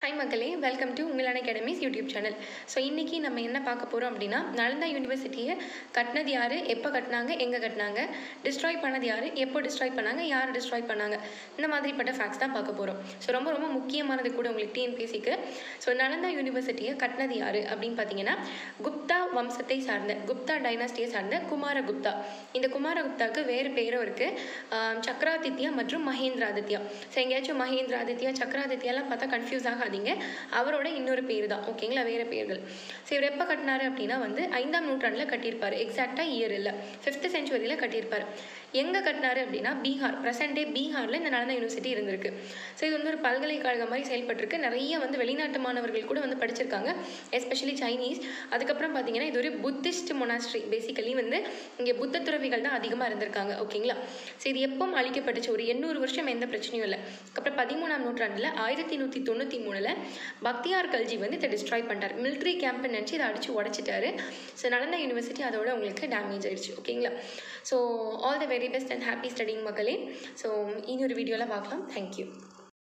hi மக்களே welcome to உங்களான academies YouTube channel so இன்றைக்கி நம்ம என்ன பார்க்க போகிறோம் அப்படின்னா நலந்தா யூனிவர்சிட்டியை கட்டினது யார் எப்போ கட்டினாங்க எங்கே கட்டினாங்க டிஸ்ட்ராய் பண்ணது யார் எப்போ டிஸ்ட்ராய் பண்ணாங்க யார் டிஸ்ட்ராய் பண்ணாங்க இந்த மாதிரிப்பட்ட ஃபேக்ட்ஸ் தான் பார்க்க போகிறோம் ஸோ ரொம்ப ரொம்ப முக்கியமானது கூட உங்களுக்கு டிஎன்பிஎஸ்சிக்கு ஸோ நலந்தா யூனிவர்சிட்டியை கட்டினது யார் அப்படின்னு பார்த்தீங்கன்னா குப்தா வம்சத்தை சார்ந்த குப்தா டைனாஸ்டியை சார்ந்த குமாரகுப்தா இந்த குமாரகுப்தாவுக்கு வேறு பேரும் இருக்குது சக்கராதித்யா மற்றும் மகேந்திராதித்யா ஸோ எங்கேயாச்சும் மகேந்திராதித்யா சக்கராதித்யாலாம் பார்த்தா கன்ஃபியூஸ் ஆகாதீங்க அவரோட இன்னொரு பேர் தான் ஓகேங்களா வேறு பேர்கள் ஸோ இவர் எப்போ கட்டினாரு அப்படின்னா வந்து ஐந்தாம் நூற்றாண்டில் கட்டியிருப்பார் எக்ஸாக்டாக இயர் இல்லை ஃபிஃப்த் செஞ்சுரியில் கட்டியிருப்பார் எங்கே கட்டினாரு அப்படின்னா பீகார் ப்ரெசன்ட் டே பீகாரில் இந்த நலந்தா யூனிவர்சிட்டி இருந்திருக்கு ஸோ இது வந்து ஒரு பல்கலைக்கழகம் மாதிரி செயல்பட்டிருக்கு நிறைய வந்து வெளிநாட்டு மாணவர்கள் கூட வந்து படிச்சிருக்காங்க எஸ்பெஷலி சைனீஸ் அதுக்கப்புறம் பார்த்தீங்கன்னா இது ஒரு புத்திஸ்ட் மொனாஸ்ட்ரி பேசிக்கலி வந்து இங்கே புத்த துறவிகள் தான் அதிகமாக இருந்திருக்காங்க ஓகேங்களா ஸோ இது எப்போ அழிக்கப்பட்டுச்சு ஒரு எண்ணூறு வருஷம் எந்த பிரச்சனையும் இல்லை அப்புறம் பதிமூணாம் நூற்றாண்டில் ஆயிரத்தி நூற்றி தொண்ணூற்றி மூணில் பக்தியார் கல்ஜி வந்து இதை டிஸ்ட்ராய் பண்ணிட்டார் மிலிட்ரி கேம்ப் நினச்சி இதை அடித்து உடச்சிட்டாரு ஸோ நடந்த யூனிவர்சிட்டி அதோட உங்களுக்கு டேமேஜ் ஆயிடுச்சு ஓகேங்களா so all the very best and happy studying மக்களே ஸோ இன்னொரு வீடியோவில் பார்க்கலாம் தேங்க்யூ